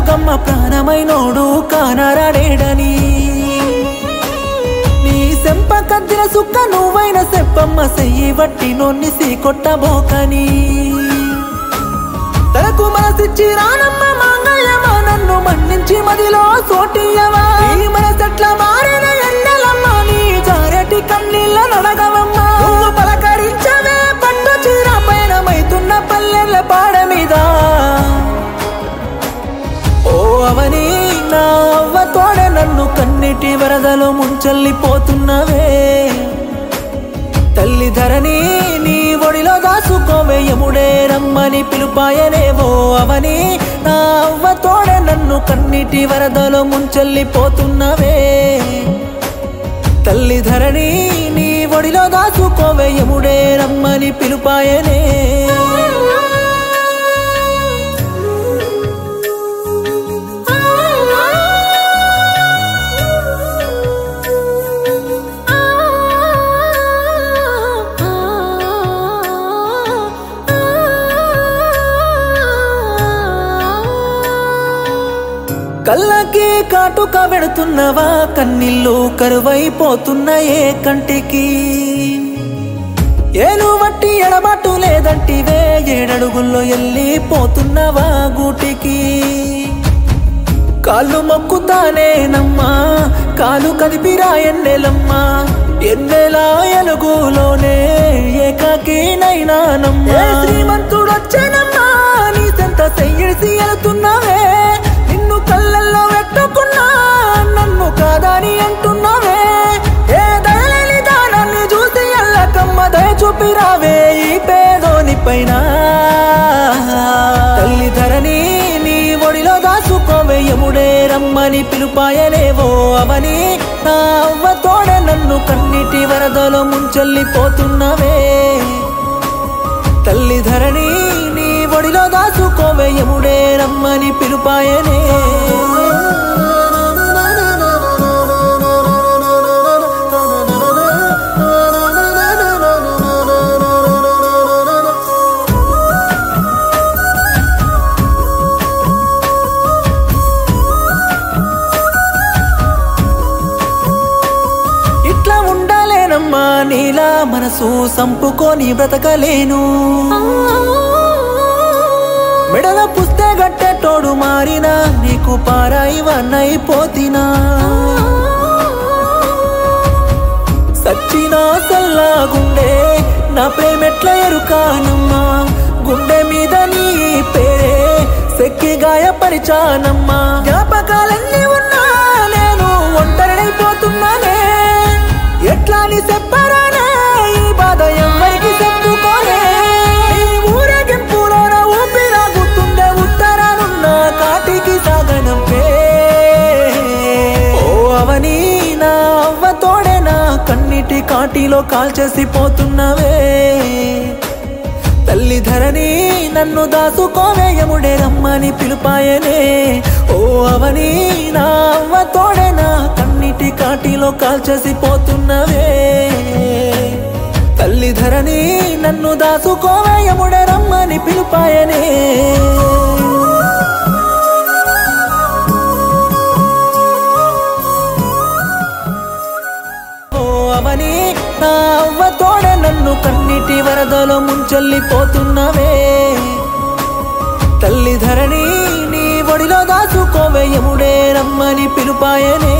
నాగమ్మ ప్రాణమైనోడు కానరాడేడని నీ సెంప కద్దిన సుక్క నువ్వైన సెప్పమ్మ సెయ్యి వట్టి నొన్ని సీ కొట్టబోకని తనకు మనసిచ్చి రానమ్మ మాంగళ్యమా నన్ను మన్నించి మదిలో సోటియవా ఈ మనసెట్ల మారిన ఎన్నెలమ్మ నీ జారటి కన్నీళ్ళ నడగవమ్మ నువ్వు పలకరించవే పట్టు చీర పైన మైతున్న పల్లెల పాడ మీద ఓ అవని నా అవ్వ తోడే నన్ను కన్నిటి వరదలో ముంచెల్లిపోతున్నవే తల్లి ధరణి నీ ఒడిలో దాసుకోవే యముడే రమ్మని పిలుపాయనేవో అవని నా అవ్వ తోడే నన్ను కన్నిటి వరదలో ముంచెల్లిపోతున్నవే తల్లి ధరణి నీ ఒడిలో దాసుకోవే యముడే రమ్మని పిలుపాయనే కళ్ళకి కాటుక పెడుతున్నవా కన్నీళ్ళు కరువైపోతున్నాయే కంటికి ఏలు వట్టి ఎడబాటు లేదంటివే ఏడడుగుల్లో వెళ్ళిపోతున్నవా గూటికి కాళ్ళు మొక్కుతానేనమ్మా కాలు కదిపిరా ఎన్నెలమ్మా ఎన్నెలా ఎలుగులోనే ఏకాకినైనానమ్మా శ్రీమంతుడు వచ్చేనమ్మా నీ సెంత సెయ్యిడిసి వెళ్తున్నావే నిన్ను కళ్ళల్లో పెట్టుకున్నా నన్ను కాదని అంటున్నావే ఏ దయలేని దానాన్ని చూసి ఎల్లకమ్మ దయ చూపిరావే ఈ పేదోని పైన తల్లి ధరణి నీ ఒడిలో దాసుకోవే యముడే రమ్మని పిలుపాయనేవో అవని నా అవ్వ తోడే నన్ను కన్నిటి వరదలో ముంచెల్లిపోతున్నవే తల్లి ధరణి నీ ఒడిలో దాసుకోవే యముడే రమ్మని పిలుపాయనే ఇట్లా ఉండాలేనమ్మా నీలా మనసు సంపుకొని బ్రతకలేను మెడల పుస్తే గట్టెటోడు మారినా నీకు పారాయివన్నైపోతినా సచ్చినా సల్లా గుండె నా ప్రేమెట్ల ఎరుకానమ్మా గుండె మీద నీ పేరే సెక్కి గాయపరిచానమ్మా జ్ఞాపకాలన్నీ ఉన్నా నేను ఒంటరినైపోతున్నానే ఎట్లా నీ చెప్పరానే ఈ బాధ ఎవరికి చెప్పుకోనే ఈ ఊరేగింపులోన ఊపిరాగుతుండే ఉత్తరానున్న కాటికి సాగనంపే ఓ అవని నా అవ్వ తోడే నా కన్నిటి కాటిలో కాల్చేసి పోతున్నవే తల్లి ధరణి నన్ను దాసుకోవే యముడే రమ్మని పిలుపాయనే ఓ అవని నా అవ్వ తోడే నా కన్నిటి కాటిలో కాల్చేసి పోతున్నవే తల్లి ధరణి నన్ను దాసుకోవే యముడే రమ్మని పిలుపాయనే ఓ అవని నా అవ్వ తోడే నన్ను కన్నిటి వరదలో ముంచెల్లిపోతున్నవే తల్లి ధరణి నీ ఒడిలో దాసుకోవే యముడే రమ్మని పిలుపాయనే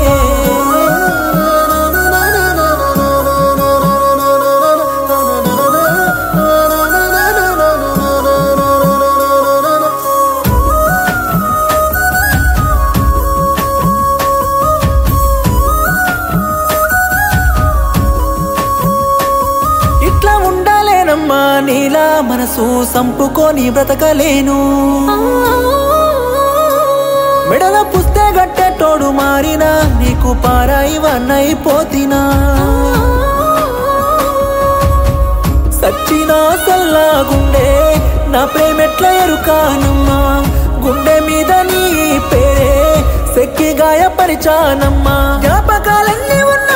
ఇట్లా ఉండాలేనమ్మా నీలా మనసు సంపుకొని బ్రతకలేను మెడల పుస్తే గట్టెటోడు మారినా నీకు పారాయివన్నైపోతినా సచ్చినా సల్లా గుండె నా ప్రేమెట్ల ఎరుకానమ్మా గుండె మీద నీ పేరే సెక్కి గాయపరిచానమ్మా జ్ఞాపకాలన్నీ ఉన్న